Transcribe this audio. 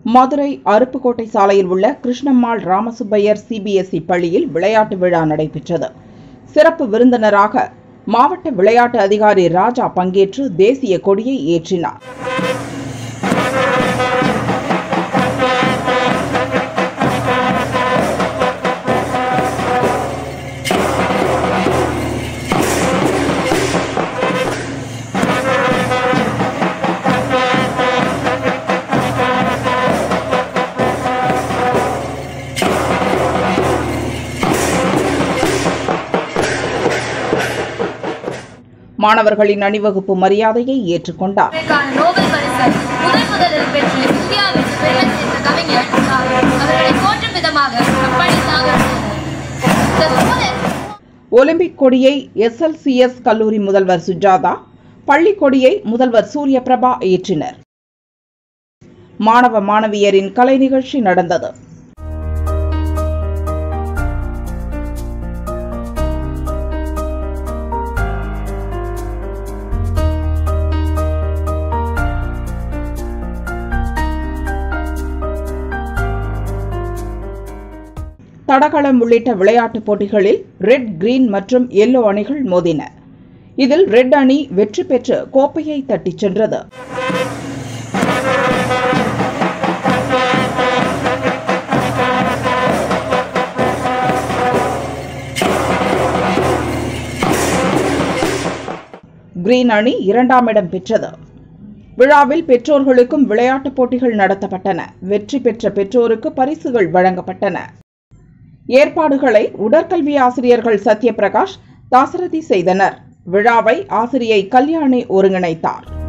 மதுரை அருப்புக்கோட்டை சாலையில் உள்ள கிருஷ்ணம்மாள் ராமசுப்பையர் சிபிஎஸ்இ பள்ளியில் விளையாட்டு விழா நடைபெற்றது சிறப்பு விருந்தினராக மாவட்ட விளையாட்டு அதிகாரி ராஜா பங்கேற்று தேசிய கொடியை ஏற்றினார் மாணவர்களின் அணிவகுப்பு மரியாதையை ஏற்றுக்கொண்டார் இதற்கான நோபல் பரிசு முதன் முதலில் பெற்று இந்தியாவிற்கு பெருமை சேர்த்த கவிஞர் அவர்களை போற்றும் விதமாக அப்பணித்தாக The students ஒலிம்பிக் கொடியை எஸ்எல்சிஎஸ் கல்லூரி முதல்வர் சுஜாதா பள்ளி கொடியை முதல்வர் சூரியபிரபா ஏற்றினர் மாணவ மாணவியரின் கலை நிகழ்ச்சி நடந்தது தடகளம் உள்ளிட்ட விளையாட்டுப் போட்டிகளில் ரெட் கிரீன் மற்றும் எல்லோ அணிகள் மோதின இதில் ரெட் அணி வெற்றி பெற்று கோப்பையை தட்டிச் சென்றது கிரீன் அணி இரண்டாம் இடம் பெற்றது விழாவில் பெற்றோர்களுக்கும் விளையாட்டுப் போட்டிகள் நடத்தப்பட்டன வெற்றி பெற்ற பெற்றோருக்கு பரிசுகள் வழங்கப்பட்டன ஏற்பாடுகளை உடற்கல்வி ஆசிரியர்கள் சத்யபிரகாஷ் தாசரதி செய்தனர் விழாவை ஆசிரியை கல்யாணி ஒருங்கிணைத்தார்